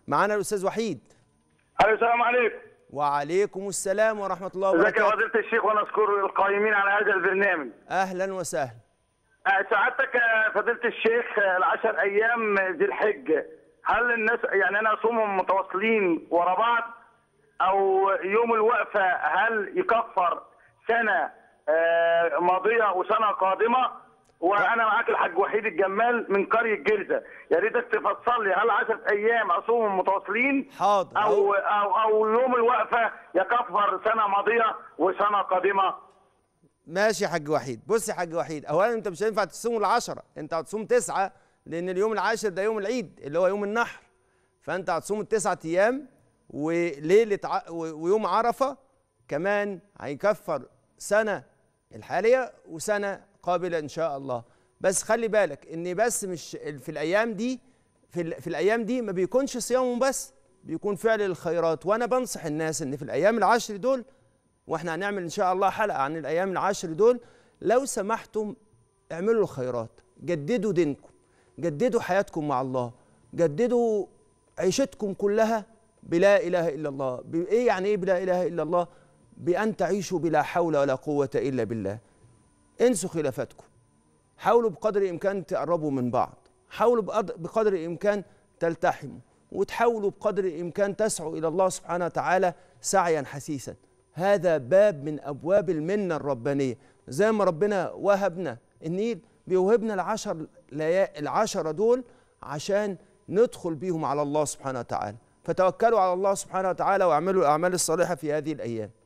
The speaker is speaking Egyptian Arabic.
معانا الاستاذ وحيد الو السلام عليكم وعليكم السلام ورحمه الله ازيك يا وبركاته فضيله الشيخ ونشكر القائمين على هذا البرنامج اهلا وسهلا آه، سعادتك يا فضيله الشيخ آه، العشر ايام ذي الحجه هل الناس يعني انا اصومهم متواصلين ورا بعض او يوم الوقفه هل يكفر سنه آه، ماضيه وسنه قادمه وانا معاك الحاج وحيد الجمال من قريه جرزه يا ريتك تفصل لي هل 10 ايام اصومهم متواصلين حاضر او او او يوم الوقفه يكفر سنه ماضيه وسنه قادمه ماشي يا حاج وحيد بص يا حاج وحيد اولا انت مش هينفع تصوم العشرة انت هتصوم تسعة لان اليوم العاشر ده يوم العيد اللي هو يوم النحر فانت هتصوم التسعة ايام وليلة ع... و- ويوم عرفة كمان هيكفر سنة الحالية وسنة قابلة ان شاء الله بس خلي بالك ان بس مش في الايام دي في, ال... في الايام دي ما بيكونش صيام بس بيكون فعل الخيرات وانا بنصح الناس ان في الايام العشر دول واحنا هنعمل ان شاء الله حلقه عن الايام العشر دول لو سمحتم اعملوا الخيرات جددوا دينكم جددوا حياتكم مع الله جددوا عيشتكم كلها بلا اله الا الله بايه يعني ايه بلا اله الا الله بان تعيشوا بلا حول ولا قوه الا بالله انسوا خلافاتكم حاولوا بقدر الامكان تقربوا من بعض حاولوا بقدر- بقدر الامكان تلتحموا وتحاولوا بقدر الامكان تسعوا الى الله سبحانه وتعالى سعيا حسيسا هذا باب من ابواب المنه الربانيه زي ما ربنا وهبنا النيل بيوهبنا العشر ليا العشره دول عشان ندخل بيهم على الله سبحانه وتعالى فتوكلوا على الله سبحانه وتعالى واعملوا الاعمال الصالحه في هذه الايام